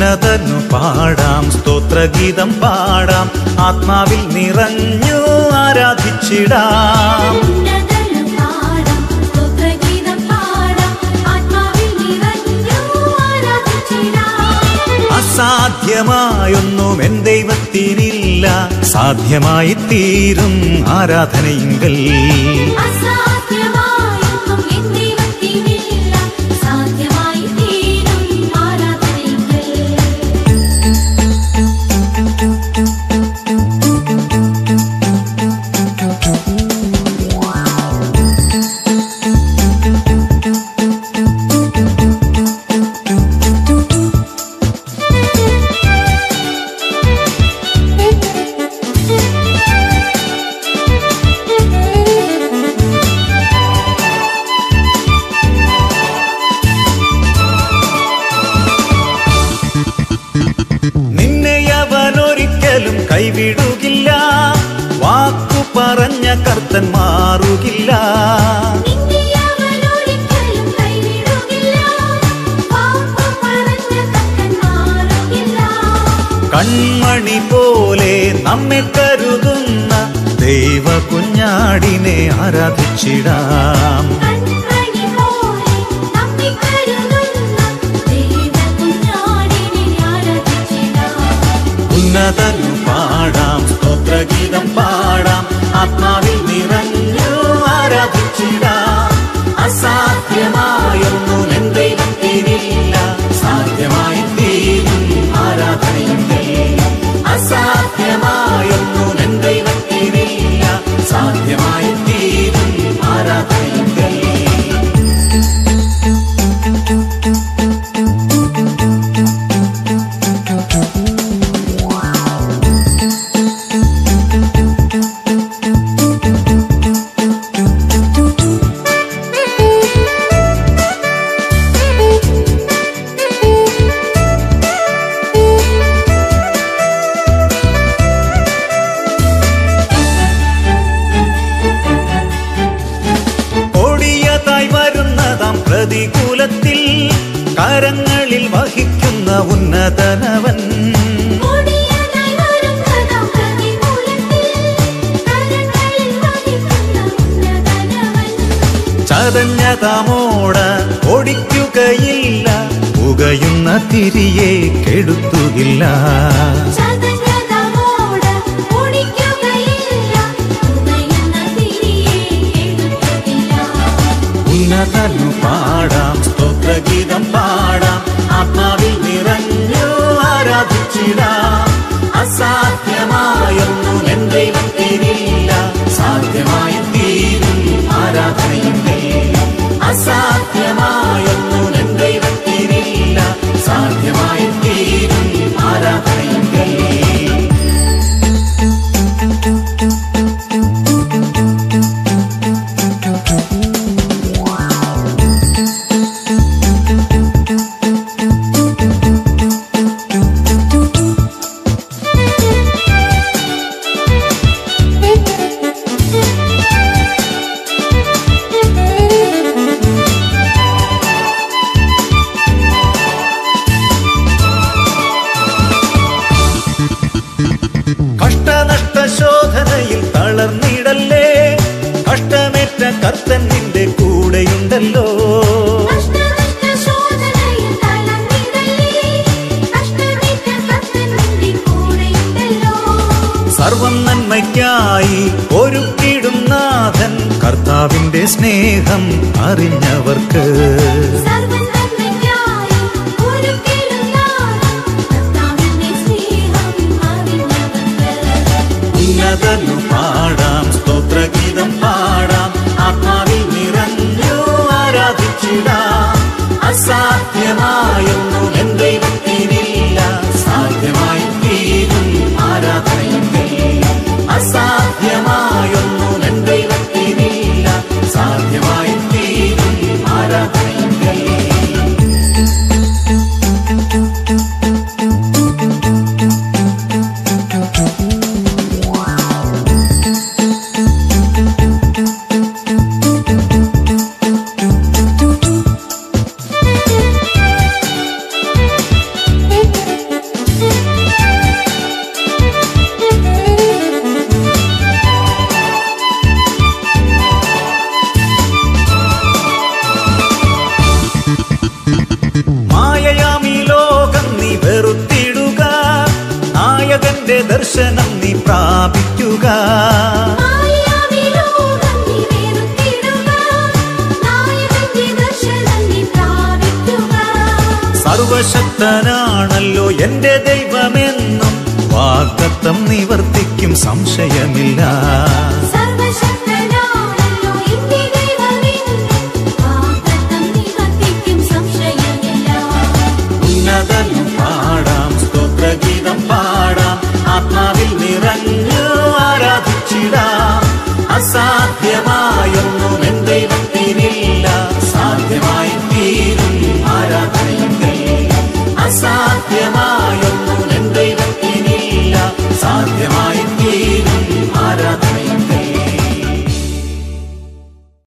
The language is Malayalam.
ഉന്നതനു പാടാം സ്തോത്രഗീതം പാടാം ആത്മാവിൽ നിറഞ്ഞു ആരാധിച്ചിടാം ഉന്നതനു പാടാം സ്തോത്രഗീതം പാടാം ആത്മാവിൽ നിറഞ്ഞു ആരാധിച്ചിടാം അസാധ്യമായൊന്നും എൻ ദൈവത്തിനില്ല സാധ്യമായി തീരും ആരാധനയിങ്കൽ അസാധ്യമായൊന്നും എൻ ദൈവത്തിനില്ല സാധ്യമായി തീരും ആരാധനയിൽ നിന്നെ അവൻ ഒരിക്കലും കൈവിടുകില്ല വാക്കു പറഞ്ഞ കർത്തൻ മാറുകില്ല നിന്നെ അവൻ ഒരിക്കലും കൈവിടുകില്ല പാപ പറഞ്ഞ തക്കൻ മാറുകില്ല കൺമണി പോലെ നമ്മെ കരുതുന്ന ദൈവ കുഞ്ഞാടിനെ ആരാധിച്ചിടാം കൺമണി പോലെ നമ്മെ കരുതുന്ന ദൈവകുഞ്ഞാടിനെ ആരാധിച്ചിടാം ഉന്നതനു പാടാം സ്തോത്രഗീതം പാടാം ആത്മാവിൽ നിറഞ്ഞു ആരാധിച്ചിടാം അസാധ്യമായൊന്നും എൻ ദൈവത്തിനില്ല സാധ്യമായി തീരും ആരാധനയുണ്ട് അസാധ്യമായൊന്നും എൻ ദൈവത്തിനില്ല സാധ്യമായി തീരും ആരാധനയുണ്ട് കൊടിയതായി വരുന്നതാം പ്രതികൂലത്തിൽ കരങ്ങളിൽ വഹിക്കുന്ന ഉന്നതനവൻ കൊടിയനായി വരുന്നതാം പ്രതികൂലത്തിൽ കരങ്ങളിൽ വഹിക്കുന്ന ഉന്നതനവൻ ചതഞ്ഞതാമോട ഓടിക്കുകയില്ല പുകയുന്ന തിരിയെ കെടുത്തുകില്ല ചതഞ്ഞതമോട് ഓടിക്കുകയില്ല ഉദയുന്ന തിരിയെ എടുക്കുകയില്ല ഉന്നതനു പാടാം സ്തോത്രഗീതം പാടാം ആത്മാവിൽ നിറഞ്ഞു ആരാധിച്ചിടാം അസാധ്യമായൊന്നും എൻ ദൈവത്തിനില്ല സാധ്യമായി തീരും ആരാധനയുണ്ട് അസാധ്യമായൊന്നും എൻ ദൈവത്തിനില്ല സാധ്യമായി തീരും ആരാധനയുണ്ട് കഷ്ടനഷ്ട ശോധനയിൽ തളർന്നിടല്ലേ കഷ്ടമേറ്റ കർത്തൻ നിന്റെ കൂടെയുണ്ടല്ലോ കഷ്ടനഷ്ട ശോധനയിൽ തളർന്നിടല്ലേ കഷ്ടമേറ്റ കർത്തൻ നിന്റെ കൂടെയുണ്ടല്ലോ സർവം നന്മയ്ക്കായി ഒരുക്കിടും നാഥൻ കർത്താവിന്റെ സ്നേഹം അറിഞ്ഞവർക്ക് സർവ്വനന്മയ്ക്കായി ഒരുക്കിടുന്നാഥൻ കർത്താവിന്റെ സ്നേഹം അറിഞ്ഞവർക്ക് ഉന്നതനു പാടാം സ്തോത്രഗീതം പാടാം ആത്മാവിൽ നിറഞ്ഞു ആരാധിച്ചിടാം അസാധ്യമായൊന്നും എൻ ദൈവത്തിനില്ല സാധ്യമായി തീരും ആരാധനയുണ്ട് അസാധ്യമായൊന്നും എൻ ദൈവത്തിനില്ല സാധ്യമായി തീരും ആരാധനയുണ്ട് എന്റെ ദർശനം നീ പ്രാപിക്കുക മായാവിലോകം നീ വെറുത്തിടുക. നായകന്റെ ദർശനം നീ പ്രാപിക്കുക. സർവശക്തനാണല്ലോ എന്റെ ദൈവമെന്നും വാഗ്ദത്തം നിവർത്തിക്കും സംശയമില്ല സർവശക്തനാണല്ലോ എന്റെ ദൈവമെന്നും വാഗ്ദത്തം നിവർത്തിക്കും സംശയമില്ല. ഉന്നതനു പാടാം സ്തോത്രഗീതം പാടാം ആത്മാവിൽ നിറഞ്ഞു ആരാധിച്ചിടാം അസാധ്യമായൊന്നും എൻ ദൈവത്തിനില്ല സാധ്യമായ